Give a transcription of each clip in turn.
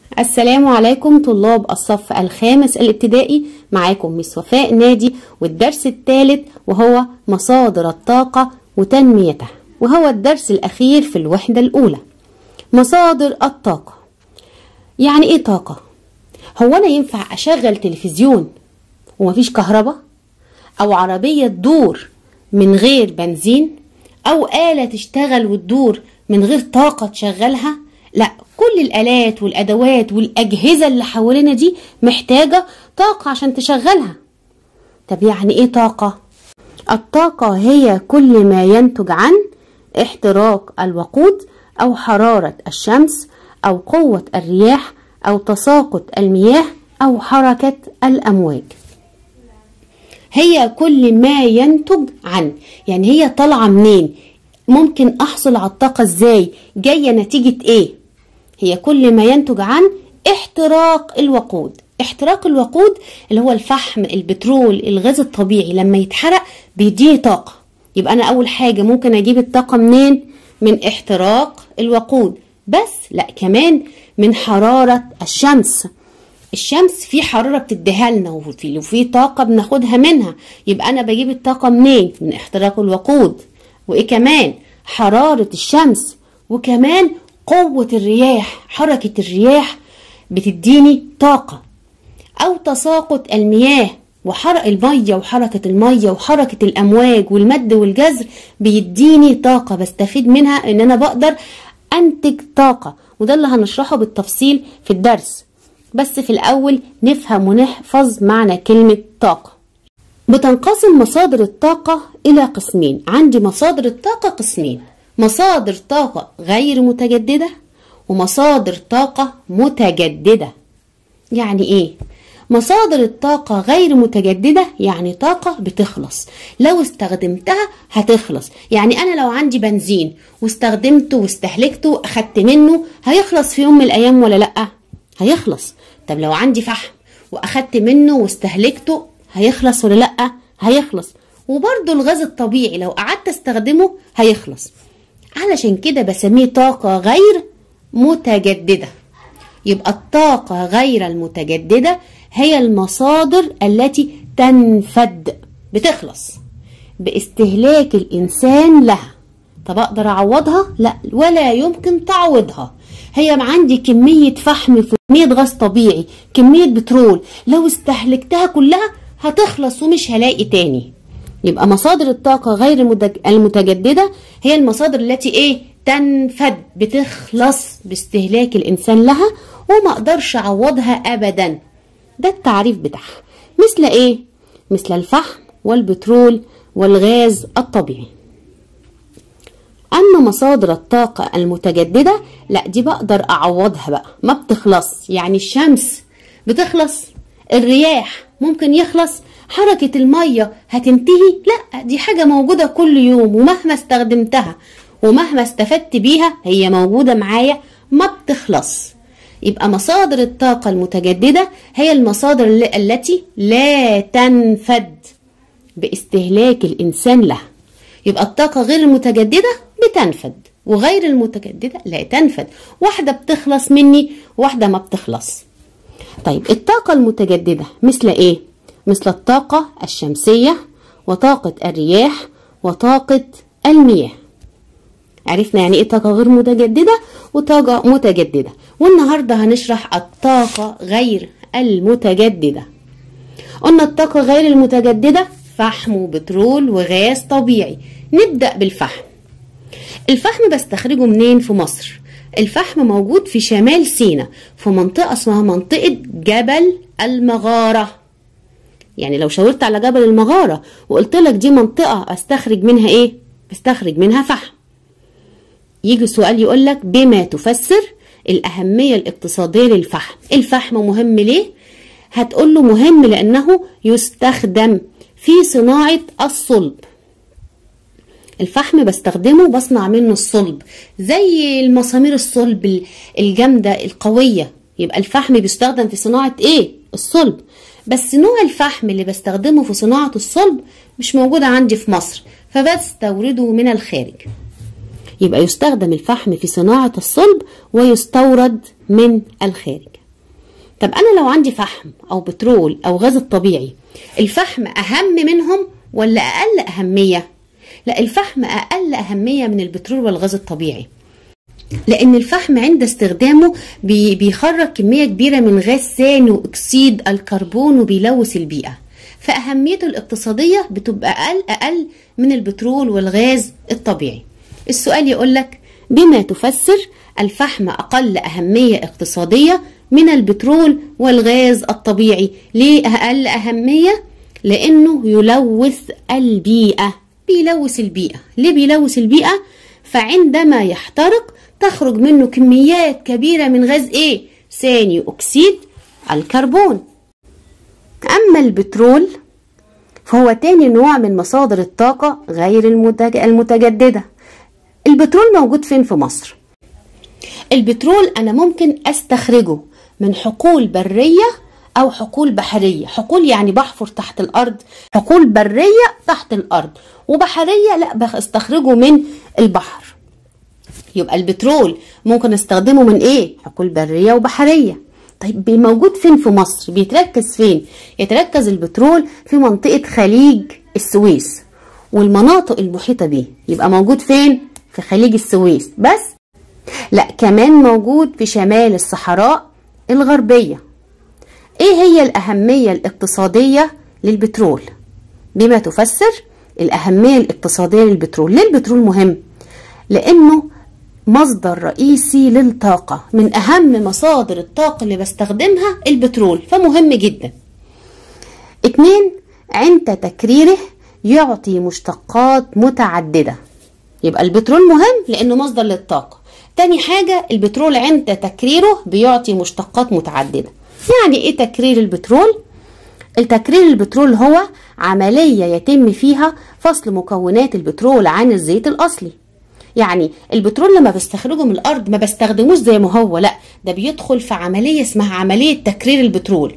السلام عليكم طلاب الصف الخامس الابتدائي معاكم مس وفاء نادي والدرس الثالث وهو مصادر الطاقة وتنميتها وهو الدرس الأخير في الوحدة الأولى مصادر الطاقة يعني إيه طاقة؟ هو أنا ينفع أشغل تلفزيون ومفيش كهرباء؟ أو عربية تدور من غير بنزين؟ أو آلة تشتغل وتدور من غير طاقة تشغلها؟ لا كل الآلات والأدوات والأجهزة اللي حوالينا دي محتاجة طاقة عشان تشغلها طب يعني إيه طاقة؟ الطاقة هي كل ما ينتج عن احتراق الوقود أو حرارة الشمس أو قوة الرياح أو تساقط المياه أو حركة الأمواج هي كل ما ينتج عن يعني هي طالعة منين ممكن أحصل على الطاقة إزاي جاية نتيجة إيه هي كل ما ينتج عن احتراق الوقود احتراق الوقود اللي هو الفحم البترول الغاز الطبيعي لما يتحرق بيديني طاقة يبقى أنا أول حاجة ممكن أجيب الطاقة منين من احتراق الوقود بس لا كمان من حرارة الشمس الشمس في حرارة بتديها لنا وفي وفي طاقة بناخدها منها يبقى أنا بجيب الطاقة منين من احتراق الوقود وإيه كمان حرارة الشمس وكمان قوة الرياح حركة الرياح بتديني طاقة أو تساقط المياه وحرق المية وحركة المية وحركة الأمواج والمد والجزر بيديني طاقة بستفيد منها إن أنا بقدر أنتج طاقة وده اللي هنشرحه بالتفصيل في الدرس بس في الأول نفهم ونحفظ معنى كلمة طاقة بتنقسم مصادر الطاقة إلى قسمين عندي مصادر الطاقة قسمين مصادر طاقة غير متجددة ومصادر طاقة متجددة يعني ايه؟ مصادر الطاقة غير متجددة يعني طاقة بتخلص لو استخدمتها هتخلص يعني أنا لو عندي بنزين واستخدمته واستهلكته وأخدت منه هيخلص في يوم من الأيام ولا لأ؟ هيخلص طب لو عندي فحم وأخدت منه واستهلكته هيخلص ولا لأ؟ هيخلص وبرضه الغاز الطبيعي لو قعدت استخدمه هيخلص علشان كده بسميه طاقة غير متجددة يبقى الطاقة غير المتجددة هي المصادر التي تنفد بتخلص باستهلاك الإنسان لها طب أقدر أعوضها؟ لا ولا يمكن تعويضها هي عندي كمية فحم كمية غاز طبيعي كمية بترول لو استهلكتها كلها هتخلص ومش هلاقي تاني يبقى مصادر الطاقة غير المتجددة هي المصادر التي ايه تنفد بتخلص باستهلاك الانسان لها وما اقدرش اعوضها ابدا ده التعريف بتاعها مثل ايه مثل الفحم والبترول والغاز الطبيعي اما مصادر الطاقة المتجددة لا دي بقدر اعوضها بقى ما بتخلص يعني الشمس بتخلص الرياح ممكن يخلص حركة المية هتنتهي لا دي حاجة موجودة كل يوم ومهما استخدمتها ومهما استفدت بيها هي موجودة معايا ما بتخلص يبقى مصادر الطاقة المتجددة هي المصادر التي لا تنفد باستهلاك الإنسان لها يبقى الطاقة غير المتجددة بتنفد وغير المتجددة لا تنفد واحدة بتخلص مني واحدة ما بتخلص طيب الطاقة المتجددة مثل ايه؟ مثل الطاقة الشمسية وطاقة الرياح وطاقة المياه عرفنا يعني ايه طاقة غير متجددة وطاقة متجددة والنهاردة هنشرح الطاقة غير المتجددة قلنا الطاقة غير المتجددة فحم وبترول وغاز طبيعي نبدأ بالفحم الفحم بستخرجه منين في مصر الفحم موجود في شمال سينا في منطقة اسمها منطقة جبل المغارة يعني لو شاورت على جبل المغارة وقلت لك دي منطقة استخرج منها ايه بستخرج منها فحم يجي سؤال يقول لك بما تفسر الأهمية الاقتصادية للفحم الفحم مهم ليه هتقول له مهم لأنه يستخدم في صناعة الصلب الفحم بستخدمه بصنع منه الصلب زي المسامير الصلب الجامدة القوية يبقى الفحم بيستخدم في صناعة ايه الصلب بس نوع الفحم اللي بستخدمه في صناعة الصلب مش موجود عندي في مصر فبستورده من الخارج يبقى يستخدم الفحم في صناعة الصلب ويستورد من الخارج طب انا لو عندي فحم او بترول او غاز الطبيعي الفحم اهم منهم ولا اقل اهميه لا الفحم اقل اهميه من البترول والغاز الطبيعي لان الفحم عند استخدامه بي- بيخرج كميه كبيره من غاز ثاني اكسيد الكربون وبيلوث البيئه فاهميته الاقتصاديه بتبقى اقل اقل من البترول والغاز الطبيعي السؤال يقولك بما تفسر الفحم اقل اهميه اقتصاديه من البترول والغاز الطبيعي ليه اقل اهميه لانه يلوث البيئه بيلوث البيئه ليه بيلوث البيئه فعندما يحترق تخرج منه كميات كبيره من غاز ايه ثاني اكسيد الكربون اما البترول فهو تاني نوع من مصادر الطاقه غير المتج- المتجدده البترول موجود فين في مصر البترول انا ممكن استخرجه من حقول بريه او حقول بحريه حقول يعني بحفر تحت الارض حقول بريه تحت الارض وبحريه لا بستخرجه من البحر يبقى البترول ممكن استخدمه من ايه حقول بريه وبحريه طيب بي- موجود فين في مصر بيتركز فين يتركز البترول في منطقه خليج السويس والمناطق المحيطه بيه يبقى موجود فين في خليج السويس بس لا كمان موجود في شمال الصحراء الغربيه ايه هي الاهميه الاقتصاديه للبترول بما تفسر الاهميه الاقتصاديه للبترول ليه البترول مهم لانه مصدر رئيسي للطاقه من اهم مصادر الطاقه اللي بستخدمها البترول فمهم جدا اتنين عند تكريره يعطي مشتقات متعدده يبقى البترول مهم لانه مصدر للطاقه تاني حاجه البترول عند تكريره بيعطي مشتقات متعدده يعني ايه تكرير البترول التكرير البترول هو عملية يتم فيها فصل مكونات البترول عن الزيت الأصلي يعني البترول لما بستخرجه من الأرض ما بستخدموش زي ما هو لا ده بيدخل في عملية اسمها عملية تكرير البترول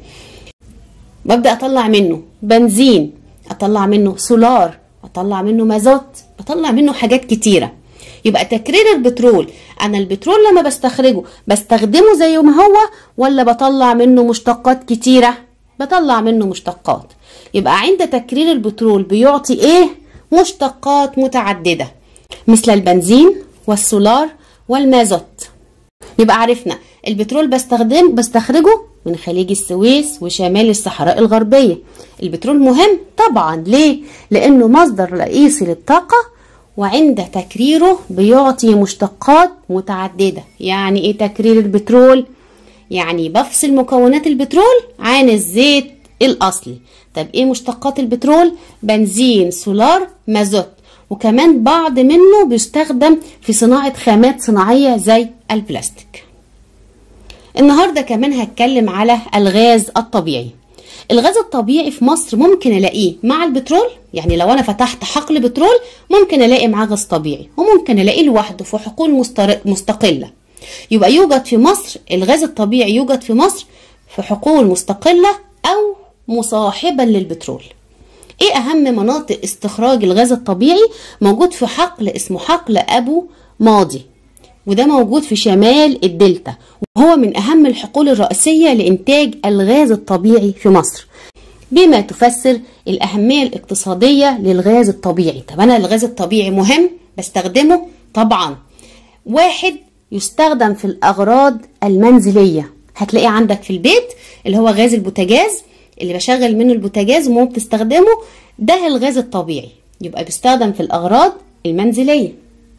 ببدأ أطلع منه بنزين أطلع منه سولار أطلع منه مازوت بطلع منه حاجات كتيرة يبقى تكرير البترول أنا البترول لما بستخرجه بستخدمه زي ما هو ولا بطلع منه مشتقات كتيرة بطلع منه مشتقات يبقى عند تكرير البترول بيعطي إيه مشتقات متعددة مثل البنزين والسولار والمازوت يبقى عرفنا البترول بستخدم بستخرجه من خليج السويس وشمال الصحراء الغربية البترول مهم طبعا ليه لانه مصدر رئيسي للطاقة وعند تكريره بيعطي مشتقات متعددة يعني ايه تكرير البترول يعني بفصل مكونات البترول عن الزيت الاصلي طب ايه مشتقات البترول بنزين سولار مازوت وكمان بعض منه بيستخدم في صناعة خامات صناعية زي البلاستيك النهاردة كمان هتكلم على الغاز الطبيعي الغاز الطبيعي في مصر ممكن الاقيه مع البترول يعني لو انا فتحت حقل بترول ممكن الاقي معاه غاز طبيعي وممكن الاقيه لوحده في حقول مستر- مستقله يبقى يوجد في مصر الغاز الطبيعي يوجد في مصر في حقول مستقله او مصاحبا للبترول ايه اهم مناطق استخراج الغاز الطبيعي موجود في حقل اسمه حقل ابو ماضي وده موجود في شمال الدلتا وهو من اهم الحقول الرئيسيه لانتاج الغاز الطبيعي في مصر بما تفسر الاهميه الاقتصاديه للغاز الطبيعي طب انا الغاز الطبيعي مهم بستخدمه طبعا واحد يستخدم في الاغراض المنزليه هتلاقيه عندك في البيت اللي هو غاز البوتاجاز اللي بشغل منه البوتاجاز وممكن تستخدمه ده الغاز الطبيعي يبقى بيستخدم في الاغراض المنزليه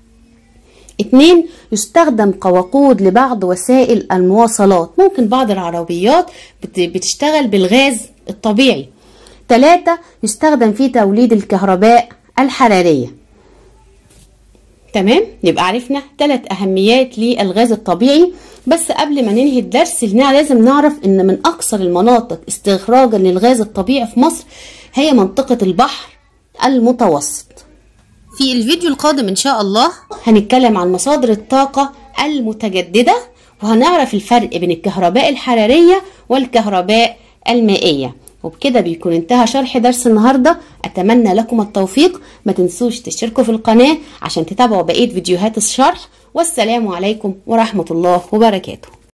اتنين يستخدم كوقود لبعض وسائل المواصلات ممكن بعض العربيات بت- بتشتغل بالغاز الطبيعي تلاتة يستخدم في توليد الكهرباء الحرارية تمام يبقى عرفنا ثلاث أهميات للغاز الطبيعي بس قبل ما ننهي الدرس لنا- لازم نعرف ان من اكثر المناطق استخراجا للغاز الطبيعي في مصر هي منطقة البحر المتوسط في الفيديو القادم ان شاء الله هنتكلم عن مصادر الطاقة المتجددة وهنعرف الفرق بين الكهرباء الحرارية والكهرباء المائية وبكده بيكون انتهى شرح درس النهاردة أتمنى لكم التوفيق ما تنسوش تشتركوا في القناة عشان تتابعوا بقية فيديوهات الشرح والسلام عليكم ورحمة الله وبركاته